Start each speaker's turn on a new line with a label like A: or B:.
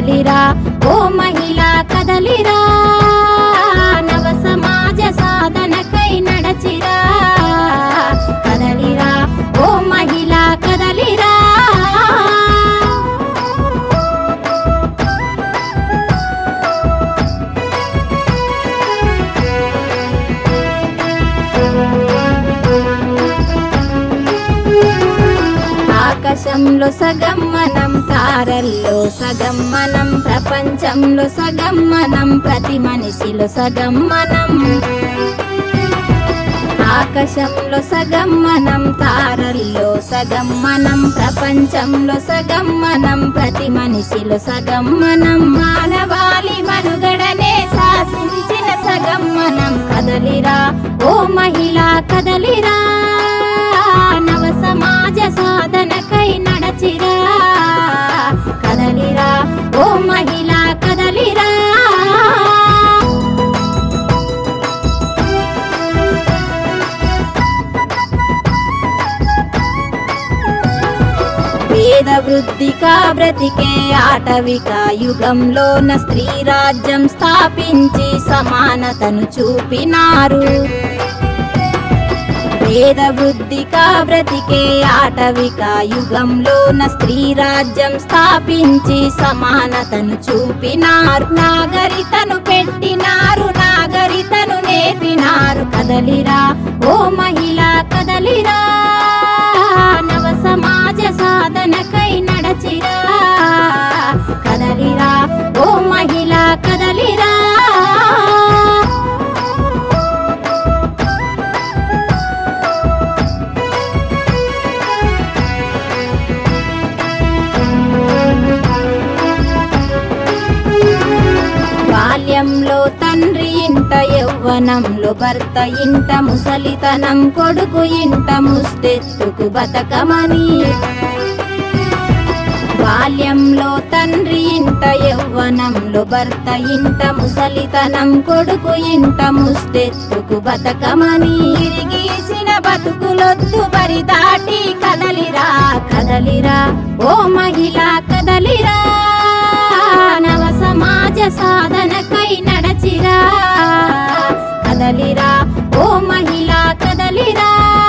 A: కదలిరా ఓ మహిళ కదలిరా నవ సమాజ సాధనకై నడచిరా కదలిరా ఓ మహిళ కదలిరా ఆకాశంలో సగం మనం తారల్లో సగం మనం ప్రపంచంలో సగం మనం ప్రతి మనిషిలో సగం మనం ఆకాశంలో సగం మనం తారల్లో సగం మనం ప్రపంచంలో సగం మనం ప్రతి మనిషిలో సగం మనం మానవాళి మనుగడనే శాసించిన సగం మనం కదలిరా ఓ మహిళ కదలిరా నవ సమాజ సాధనకై నడచిరా కదలిరా ఓ మహిళ కదలిరా వేద వృద్ధికా బ్రతికే ఆటవిక యుగంలోన స్త్రీ రాజ్యం స్థాపించి సమానతను చూపినారు వేద వృద్ధికా బ్రతికే ఆటవిక యుగంలోన స్త్రీ రాజ్యం స్థాపించి సమానతను చూపినారు నాగరితను పెట్టినారు నాగరితను నేర్పినారు కదలిరా ఓ మహిళ కదలిరా నవ సమాజ సాధనకై నడచిరా కదలిరా ఓ మహిళ కదలిరా బాల్యంలో తండ్రి ఇంట యౌవనంలో భర్త ఇంట ముసలితనం కొడుకు ఇంట ముస్తెత్తుకు బతకమని బాల్యంలో తండ్రి ఇంట యౌవనంలో భర్త ఇంట ముసలితనం కొడుకు ఇంట ముస్తెత్తుకు బతకమని ఇరిగీసిన బతుకులొద్దు బరి దాటి కదలిరా కదలిరా ఓ మహిళ కదలిరా నవ సమాజ సాధనకై నడచిరా కదలిరా ఓ మహిళ కదలిరా